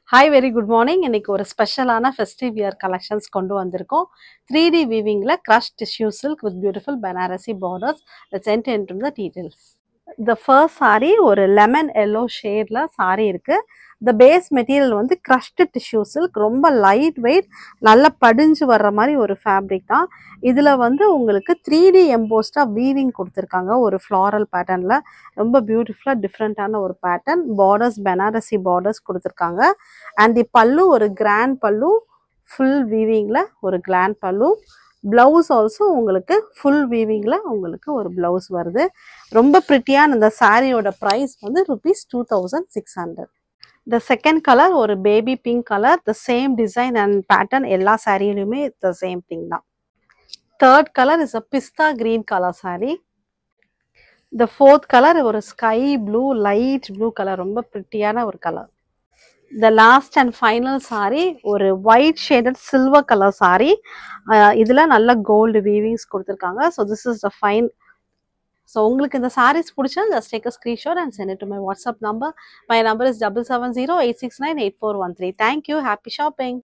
hi very good morning இன்னைக்கு ஒரு ஸ்பெஷலான ஃபெஸ்டிவ் இயர் கலெக்ஷன்ஸ் கொண்டு வந்திருக்கோம் த்ரீ டி வீவிங்கில் crush tissue silk with beautiful Banarasi borders let's end the details the first saree ஒரு lemon yellow ஷேடில் saree இருக்கு த பேஸ் மெட்டீரியல் வந்து க்ரஷ்டு டிஷ்யூ சில்க் ரொம்ப லைட் வெயிட் நல்லா படிஞ்சு வர்ற மாதிரி ஒரு ஃபேப்ரிக் தான் இதில் வந்து உங்களுக்கு த்ரீ டி எம்போஸ்டாக வீவிங் கொடுத்துருக்காங்க ஒரு ஃப்ளாரல் பேட்டர்னில் ரொம்ப பியூட்டிஃபுல்லாக டிஃப்ரெண்ட்டான ஒரு பேட்டர்ன் பார்டர்ஸ் பெனாரசி பார்டர்ஸ் கொடுத்துருக்காங்க அண்ட் தி பல்லு ஒரு கிராண்ட் பல்லு ஃபுல் வீவிங்கில் ஒரு கிராண்ட் பல்லு ப்ளவுஸ் ஆல்சோ உங்களுக்கு ஃபுல் வீவிங்கில் உங்களுக்கு ஒரு ப்ளவுஸ் வருது ரொம்ப ப்ரிட்டியான இந்த சாரியோட ப்ரைஸ் வந்து rupees two thousand six hundred the second colour ஒரு baby pink colour the same design and pattern எல்லா சாரியிலுமே த சேம் திங் தான் third colour is a pista green colour sari the fourth colour ஒரு sky blue light blue colour ரொம்ப ப்ரிட்டியான ஒரு colour the last and final sari ஒரு white shaded silver colour sari இதில் நல்ல கோல்டு வீவிங்ஸ் கொடுத்துருக்காங்க so this is the fine so உங்களுக்கு இந்த சாரீஸ் பிடிச்சா just take a screenshot and send to my WhatsApp number my number is double seven zero eight six nine eight four one three thank you happy shopping